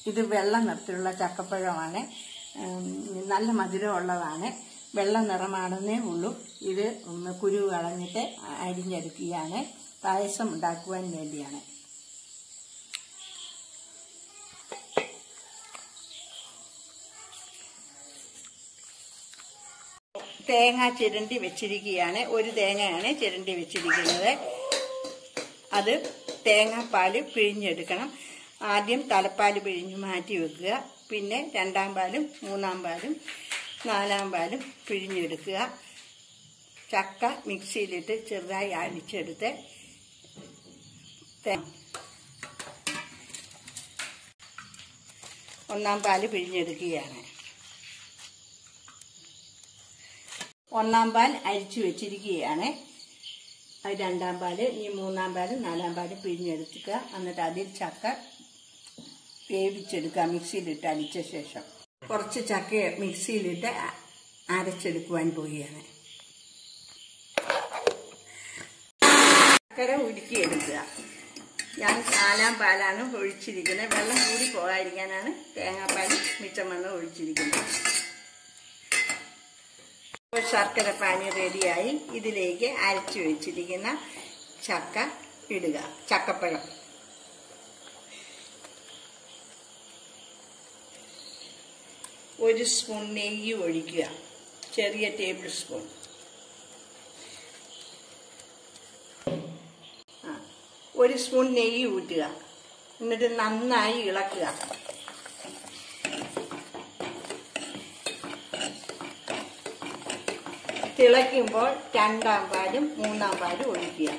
ഇത് വെള്ള നിറത്തിലുള്ള ചക്കപ്പഴമാണ് ഉം, നല്ല മധുരമുള്ളതാണ് വെള്ള നിറമാണെന്നേ ഉള്ളൂ ഇത് ഒന്ന് കുരു കളഞ്ഞിട്ട് അരിഞ്ഞെടുക്കുകയാണ് പായസം ഉണ്ടാക്കുവാൻ വേണ്ടിയാണ് തേങ്ങ ചിരണ്ടി വെച്ചിരിക്കുകയാണ് ഒരു തേങ്ങയാണ് ചിരണ്ടി വെച്ചിരിക്കുന്നത് അത് തേങ്ങാപ്പാല് പിഴിഞ്ഞെടുക്കണം ആദ്യം തലപ്പാല് പിഴിഞ്ഞ് മാറ്റി വെക്കുക പിന്നെ രണ്ടാം പാലും മൂന്നാം പാലും നാലാം പാലും പിഴിഞ്ഞെടുക്കുക ചക്ക മിക്സിയിലിട്ട് ചെറുതായി അടിച്ചെടുത്ത് തേ- ഒന്നാം പാല് പിഴിഞ്ഞെടുക്കുകയാണ് ഒന്നാം പാൽ അരിച്ചു വെച്ചിരിക്കുകയാണ് അത് രണ്ടാം പാല് ഈ മൂന്നാം പാല് നാലാം പാല് പിഴിഞ്ഞെടുക്കുക എന്നിട്ട് അതിൽ ചക്ക വേവിച്ചെടുക്കുക മിക്സിയിലിട്ട് അടിച്ച ശേഷം കുറച്ച് ചക്ക മിക്സിയിലിട്ട് അ- അരച്ചെടുക്കുവാൻ പോവുകയാണ് ചക്കര ഉരുക്കിയെടുക്കുക ഞാൻ നാലാം പാലാണ് ഒഴിച്ചിരിക്കുന്നത് വെള്ളം കൂടി പോകാതിരിക്കാനാണ് തേങ്ങാപ്പാൽ മിച്ചം വന്ന് ഒഴിച്ചിരിക്കുന്നത് ഇപ്പോൾ ശർക്കര പാനി റെഡിയായി ഇതിലേക്ക് അരച്ചു വെച്ചിരിക്കുന്ന ചക്ക ഇടുക ചക്കപ്പഴം ഒരു സ്പൂൺ നെയ്യ് ഒഴിക്കുക ചെറിയ ടേബിൾ സ്പൂൺ ആ, ഒരു സ്പൂൺ നെയ്യ് ഊറ്റുക എന്നിട്ട് നന്നായി ഇളക്കുക തിളയ്ക്കുമ്പോൾ രണ്ടാം പാലും മൂന്നാം പാലും ഒഴിക്കുക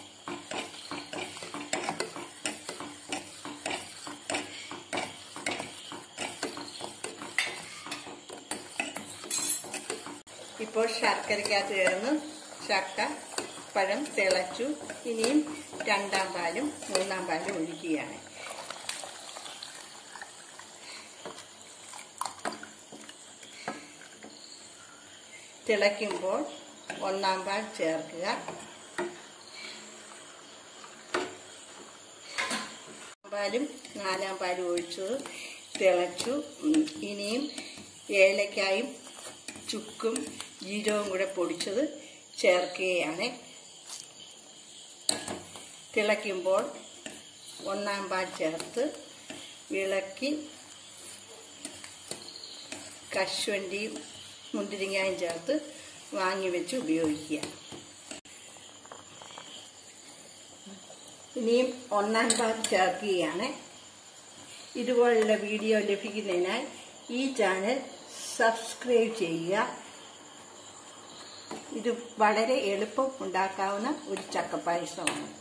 ഇപ്പോൾ ശർക്കരക്കകത്ത് കിടന്ന് ചക്ക പഴം തിളച്ചു ഇനിയും രണ്ടാം പാലും മൂന്നാം പാലും ഒഴിക്കുകയാണ് തിളയ്ക്കുമ്പോൾ ഒന്നാം പാൽ ചേർക്കുക പാലും നാലാം പാലും ഒഴിച്ചത് തിളച്ചു ഉം, ഇനിയും ഏലക്കായും ചുക്കും ജീരകവും കൂടെ പൊടിച്ചത് ചേർക്കുകയാണ് തിളയ്ക്കുമ്പോൾ ഒന്നാം പാൽ ചേർത്ത് ഇളക്കി കശുവണ്ടിയും മുന്തിരിങ്ങായും ചേർത്ത് വാങ്ങി വെച്ച് ഉപയോഗിക്കുക ഇനിയും ഒന്നാം പാൽ ചേർക്കുകയാണ് ഇതുപോലുള്ള വീഡിയോ ലഭിക്കുന്നതിനായി ഈ ചാനൽ സബ്സ്ക്രൈബ് ചെയ്യുക ഇത് വളരെ എളുപ്പം ഉണ്ടാക്കാവുന്ന ഒരു ചക്കപ്പായസമാണ്